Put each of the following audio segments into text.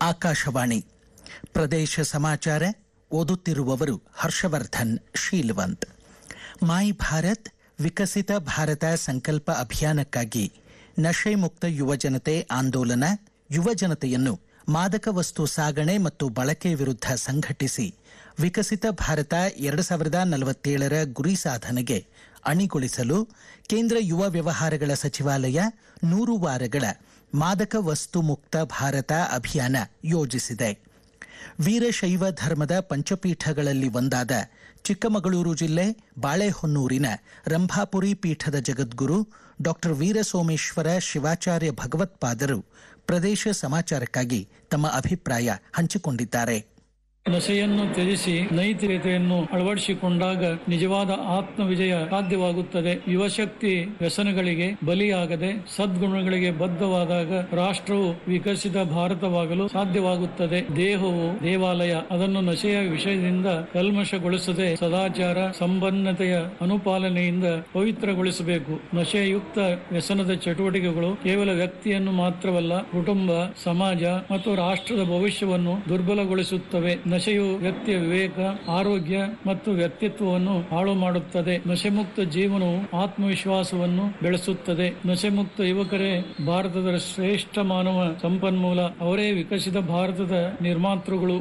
ಆಕಾಶವಾಣಿ ಪ್ರದೇಶ ಸಮಾಚಾರ ಓದುತ್ತಿರುವವರು ಹರ್ಷವರ್ಧನ್ ಶೀಲ್ವಂತ್ ಮೈ ಭಾರತ್ ವಿಕಸಿತ ಭಾರತ ಸಂಕಲ್ಪ ಅಭಿಯಾನಕ್ಕಾಗಿ ನಶೆ ಮುಕ್ತ ಯುವಜನತೆ ಆಂದೋಲನ ಯುವಜನತೆಯನ್ನು ಮಾದಕ ವಸ್ತು ಸಾಗಣೆ ಮತ್ತು ಬಳಕೆ ವಿರುದ್ಧ ಸಂಘಟಿಸಿ ವಿಕಸಿತ ಭಾರತ ಎರಡು ಸಾವಿರದ ನಲವತ್ತೇಳರ ಗುರಿ ಸಾಧನೆಗೆ ಅಣಿಗೊಳಿಸಲು ಕೇಂದ್ರ ಯುವ ವ್ಯವಹಾರಗಳ ಸಚಿವಾಲಯ ನೂರು ವಾರಗಳ ಮಾದಕ ವಸ್ತು ಮುಕ್ತ ಭಾರತ ಅಭಿಯಾನ ಯೋಜಿಸಿದೆ ವೀರಶೈವ ಧರ್ಮದ ಪಂಚಪೀಠಗಳಲ್ಲಿ ಒಂದಾದ ಚಿಕ್ಕಮಗಳೂರು ಜಿಲ್ಲೆ ಬಾಳೆಹೊನ್ನೂರಿನ ರಂಭಾಪುರಿ ಪೀಠದ ಜಗದ್ಗುರು ಡಾಕ್ಟರ್ ವೀರಸೋಮೇಶ್ವರ ಶಿವಾಚಾರ್ಯ ಭಗವತ್ಪಾದರು ಪ್ರದೇಶ ಸಮಾಚಾರಕ್ಕಾಗಿ ತಮ್ಮ ಅಭಿಪ್ರಾಯ ಹಂಚಿಕೊಂಡಿದ್ದಾರೆ ನಶೆಯನ್ನು ತ್ಯಜಿಸಿ ನೈತಿಕತೆಯನ್ನು ಅಳವಡಿಸಿಕೊಂಡಾಗ ನಿಜವಾದ ಆತ್ಮ ವಿಜಯ ಸಾಧ್ಯವಾಗುತ್ತದೆ ಯುವಶಕ್ತಿ ವ್ಯಸನಗಳಿಗೆ ಬಲಿಯಾಗದೆ ಸದ್ಗುಣಗಳಿಗೆ ಬದ್ಧವಾದಾಗ ರಾಷ್ಟ್ರವು ವಿಕಸಿತ ಭಾರತವಾಗಲು ಸಾಧ್ಯವಾಗುತ್ತದೆ ದೇಹವು ದೇವಾಲಯ ಅದನ್ನು ನಶೆಯ ವಿಷಯದಿಂದ ಕಲ್ಮಶಗೊಳಿಸದೆ ಸದಾಚಾರ ಸಂಪನ್ನತೆಯ ಅನುಪಾಲನೆಯಿಂದ ಪವಿತ್ರಗೊಳಿಸಬೇಕು ನಶೆಯುಕ್ತ ವ್ಯಸನದ ಚಟುವಟಿಕೆಗಳು ಕೇವಲ ವ್ಯಕ್ತಿಯನ್ನು ಮಾತ್ರವಲ್ಲ ಕುಟುಂಬ ಸಮಾಜ ಮತ್ತು ರಾಷ್ಟ್ರದ ಭವಿಷ್ಯವನ್ನು ದುರ್ಬಲಗೊಳಿಸುತ್ತವೆ ನಶೆಯು ವ್ಯಕ್ತಿಯ ವಿವೇಕ ಆರೋಗ್ಯ ಮತ್ತು ವ್ಯಕ್ತಿತ್ವವನ್ನು ಹಾಳು ಮಾಡುತ್ತದೆ ನಶೆಮುಕ್ತ ಜೀವನವು ಆತ್ಮವಿಶ್ವಾಸವನ್ನು ಬೆಳೆಸುತ್ತದೆ ನಶೆಮುಕ್ತ ಯುವಕರೇ ಭಾರತದ ಶ್ರೇಷ್ಠ ಮಾನವ ಸಂಪನ್ಮೂಲ ಅವರೇ ವಿಕಸಿತ ಭಾರತದ ನಿರ್ಮಾತೃಗಳು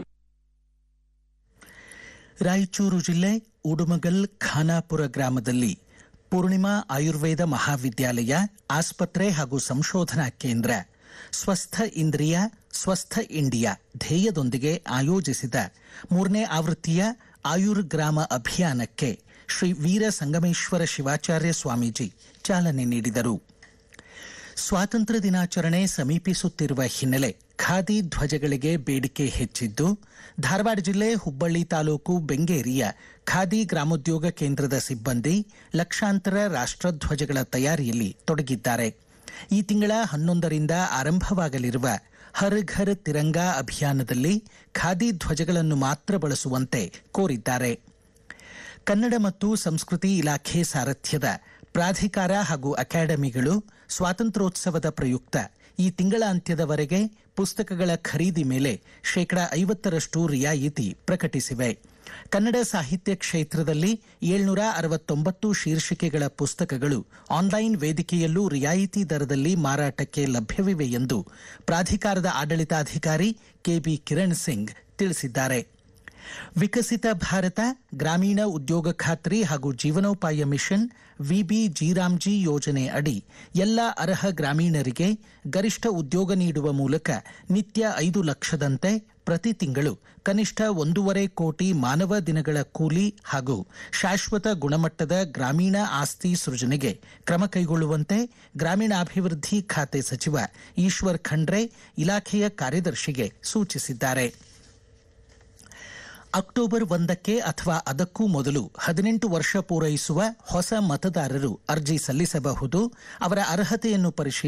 ರಾಯಚೂರು ಜಿಲ್ಲೆ ಉಡುಮಗಲ್ ಖಾನಾಪುರ ಗ್ರಾಮದಲ್ಲಿ ಪೂರ್ಣಿಮಾ ಆಯುರ್ವೇದ ಮಹಾವಿದ್ಯಾಲಯ ಆಸ್ಪತ್ರೆ ಹಾಗೂ ಸಂಶೋಧನಾ ಕೇಂದ್ರ ಸ್ವಸ್ಥ ಇಂದ್ರಿಯ ಸ್ವಸ್ಥ ಇಂಡಿಯಾ ಧ್ಯೇಯದೊಂದಿಗೆ ಆಯೋಜಿಸಿದ ಮೂರನೇ ಆವೃತ್ತಿಯ ಆಯುರ್ ಗ್ರಾಮ ಅಭಿಯಾನಕ್ಕೆ ಶ್ರೀ ವೀರ ಸಂಗಮೇಶ್ವರ ಶಿವಾಚಾರ್ಯ ಸ್ವಾಮೀಜಿ ಚಾಲನೆ ನೀಡಿದರು ಸ್ವಾತಂತ್ರ್ಯ ದಿನಾಚರಣೆ ಸಮೀಪಿಸುತ್ತಿರುವ ಹಿನ್ನೆಲೆ ಖಾದಿ ಧ್ವಜಗಳಿಗೆ ಬೇಡಿಕೆ ಹೆಚ್ಚಿದ್ದು ಧಾರವಾಡ ಜಿಲ್ಲೆ ಹುಬ್ಬಳ್ಳಿ ತಾಲೂಕು ಬೆಂಗೇರಿಯ ಖಾದಿ ಗ್ರಾಮೋದ್ಯೋಗ ಕೇಂದ್ರದ ಸಿಬ್ಬಂದಿ ಲಕ್ಷಾಂತರ ರಾಷ್ಟ್ರಧ್ವಜಗಳ ತಯಾರಿಯಲ್ಲಿ ತೊಡಗಿದ್ದಾರೆ ಈ ತಿಂಗಳ ಹನ್ನೊಂದರಿಂದ ಆರಂಭವಾಗಲಿರುವ ಹರ್ ಘರ್ ತಿರಂಗಾ ಅಭಿಯಾನದಲ್ಲಿ ಖಾದಿ ಧ್ವಜಗಳನ್ನು ಮಾತ್ರ ಬಳಸುವಂತೆ ಕೋರಿದ್ದಾರೆ ಕನ್ನಡ ಮತ್ತು ಸಂಸ್ಕೃತಿ ಇಲಾಖೆ ಸಾರಥ್ಯದ ಪ್ರಾಧಿಕಾರ ಹಾಗೂ ಅಕಾಡೆಮಿಗಳು ಸ್ವಾತಂತ್ರ್ಯೋತ್ಸವದ ಪ್ರಯುಕ್ತ ಈ ತಿಂಗಳ ಅಂತ್ಯದವರೆಗೆ ಪುಸ್ತಕಗಳ ಖರೀದಿ ಮೇಲೆ ಶೇಕಡಾ ಐವತ್ತರಷ್ಟು ರಿಯಾಯಿತಿ ಪ್ರಕಟಿಸಿವೆ ಕನ್ನಡ ಸಾಹಿತ್ಯ ಕ್ಷೇತ್ರದಲ್ಲಿ ಏಳ್ನೂರ ಅರವತ್ತೊಂಬತ್ತು ಶೀರ್ಷಿಕೆಗಳ ಪುಸ್ತಕಗಳು ಆನ್ಲೈನ್ ವೇದಿಕೆಯಲ್ಲೂ ರಿಯಾಯಿತಿ ದರದಲ್ಲಿ ಮಾರಾಟಕ್ಕೆ ಲಭ್ಯವಿವೆ ಎಂದು ಪ್ರಾಧಿಕಾರದ ಆಡಳಿತಾಧಿಕಾರಿ ಕೆಬಿ ಕಿರಣ್ ಸಿಂಗ್ ತಿಳಿಸಿದ್ದಾರೆ ವಿಕಸಿತ ಭಾರತ ಗ್ರಾಮೀಣ ಉದ್ಯೋಗ ಖಾತ್ರಿ ಹಾಗೂ ಜೀವನೋಪಾಯ ಮಿಷನ್ ವಿಬಿ ಜೀರಾಮ್ಜಿ ಯೋಜನೆ ಅಡಿ ಎಲ್ಲ ಅರ್ಹ ಗ್ರಾಮೀಣರಿಗೆ ಗರಿಷ್ಠ ಉದ್ಯೋಗ ನೀಡುವ ಮೂಲಕ ನಿತ್ಯ ಐದು ಲಕ್ಷದಂತೆ ಪ್ರತಿ ತಿಂಗಳು ಕನಿಷ್ಠ ಒಂದೂವರೆ ಕೋಟಿ ಮಾನವ ದಿನಗಳ ಕೂಲಿ ಹಾಗೂ ಶಾಶ್ವತ ಗುಣಮಟ್ಟದ ಗ್ರಾಮೀಣ ಆಸ್ತಿ ಸೃಜನೆಗೆ ಕ್ರಮ ಕೈಗೊಳ್ಳುವಂತೆ ಗ್ರಾಮೀಣಾಭಿವೃದ್ಧಿ ಖಾತೆ ಸಚಿವ ಈಶ್ವರ್ ಖಂಡ್ರೆ ಇಲಾಖೆಯ ಕಾರ್ಯದರ್ಶಿಗೆ ಸೂಚಿಸಿದ್ದಾರೆ ಅಕ್ಟೋಬರ್ ಒಂದಕ್ಕೆ ಅಥವಾ ಅದಕ್ಕೂ ಮೊದಲು ಹದಿನೆಂಟು ವರ್ಷ ಪೂರೈಸುವ ಹೊಸ ಮತದಾರರು ಅರ್ಜಿ ಸಲ್ಲಿಸಬಹುದು ಅವರ ಅರ್ಹತೆಯನ್ನು ಪರಿಶೀಲಿಸಿ